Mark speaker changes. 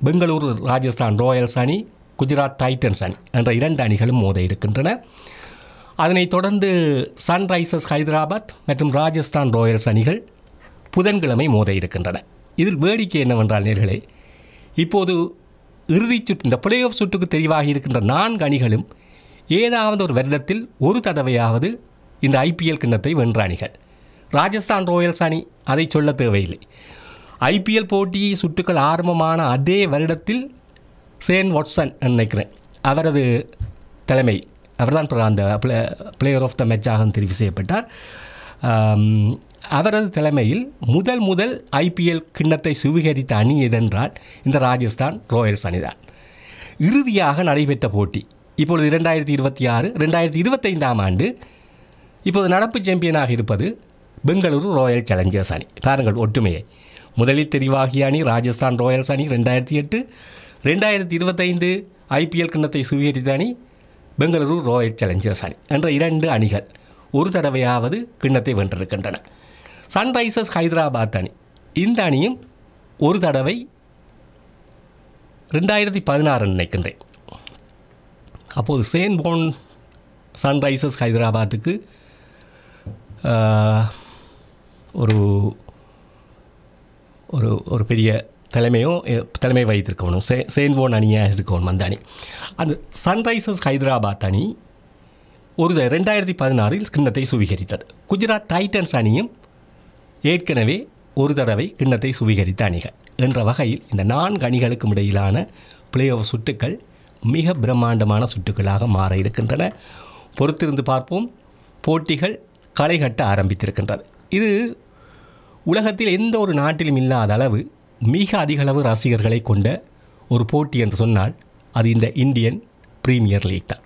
Speaker 1: Bengaluru Rajasthan Royals அணி Gujarat Titans அணி என்ற இரண்டு அணிகளும் மோத இருக்கின்றன அதனைத் தொடர்ந்து சன்ரைசர்ஸ் ஹைதராபாத் மற்றும் ராஜஸ்தான் ராயல்ஸ் அணிகள் புதன்கிழமை மோத இருக்கின்றன இதில் வேடிக்கை என்னவென்றால் நேர்களே இப்போது இறுதிச் சுற்று இந்த பிளே ஆஃப் சுற்றுக்கு தெரிவாகி இருக்கின்ற நான்கு அணிகளும் ஏதாவது ஒரு வருடத்தில் ஒரு தடவையாவது இந்த ஐபிஎல் கிண்ணத்தை வென்ற அணிகள் ராஜஸ்தான் ராயல்ஸ் அணி அதை சொல்ல தேவையில்லை ஐபிஎல் போட்டி சுற்றுக்கள் ஆரம்பமான அதே வருடத்தில் சேன் வாட்சன் நினைக்கிறேன் அவரது தலைமை அவர்தான் பிற- அந்த பிளே பிளேயர் ஆஃப் த மேட்சாக தெரிவு செய்யப்பட்டார் ஆம், அவரது தலைமையில் முதல் முதல் ஐபிஎல் கிண்ணத்தை சுவீகரித்த அணி எதென்றால் இந்த ராஜஸ்தான் ராயல்ஸ் அணிதான் இறுதியாக நடைபெற்ற போட்டி இப்பொழுது இரண்டாயிரத்தி இருபத்தி ஆறு ரெண்டாயிரத்தி இருபத்தைந்தாம் ஆண்டு இப்போது நடப்பு சாம்பியனாக இருப்பது பெங்களூரு ராயல் சேலஞ்சர்ஸ் அணி பாருங்கள் ஒற்றுமையை முதலில் தெரிவாகிய அணி ராஜஸ்தான் ராயல்ஸ் அணி ரெண்டாயிரத்தி எட்டு ரெண்டாயிரத்தி இருபத்தைந்து ஐபிஎல் கிண்ணத்தை சுவீகரித்த அணி பெங்களூரு ராயல் சேலஞ்சர்ஸ் அணி என்ற இரண்டு அணிகள் ஒரு தடவையாவது கிண்ணத்தை வென்றிருக்கின்றன சன்ரைசர்ஸ் ஹைதராபாத் அணி இந்த அணியும் ஒரு தடவை ரெண்டாயிரத்தி பதினாறு நினைக்கின்றேன் அப்போது சேன் போன் சன்ரைசர்ஸ் ஹைதராபாத்துக்கு ஆஹ், ஒரு ஒரு ஒரு பெரிய தலைமையோ எ- தலைமை வைத்திருக்கணும் சே சேன்வோன் அணியாக இருக்கணும் அந்த அணி அந்த சன்ரைசர்ஸ் ஹைதராபாத் அணி ஒரு த- ரெண்டாயிரத்தி பதினாறில் கிண்ணத்தை சுவீகரித்தது குஜராத் டைட்டன்ஸ் அணியும் ஏற்கனவே ஒரு தடவை கிண்ணத்தை சுவீகரித்த அணிகள் என்ற வகையில் இந்த நான்கு அணிகளுக்கும் இடையிலான பிளே ஆஃப் சுட்டுக்கள் மிக பிரம்மாண்டமான சுட்டுக்களாக மாற இருக்கின்றன பொறுத்திருந்து பார்ப்போம் போட்டிகள் களை கட்ட ஆரம்பித்திருக்கின்றது இது உலகத்தில் எந்த ஒரு நாட்டிலும் இல்லாத அளவு மிக அதிக அளவு ரசிகர்களை கொண்ட ஒரு போட்டி என்று சொன்னால் அது இந்த இந்தியன் பிரீமியர் லீக் தான்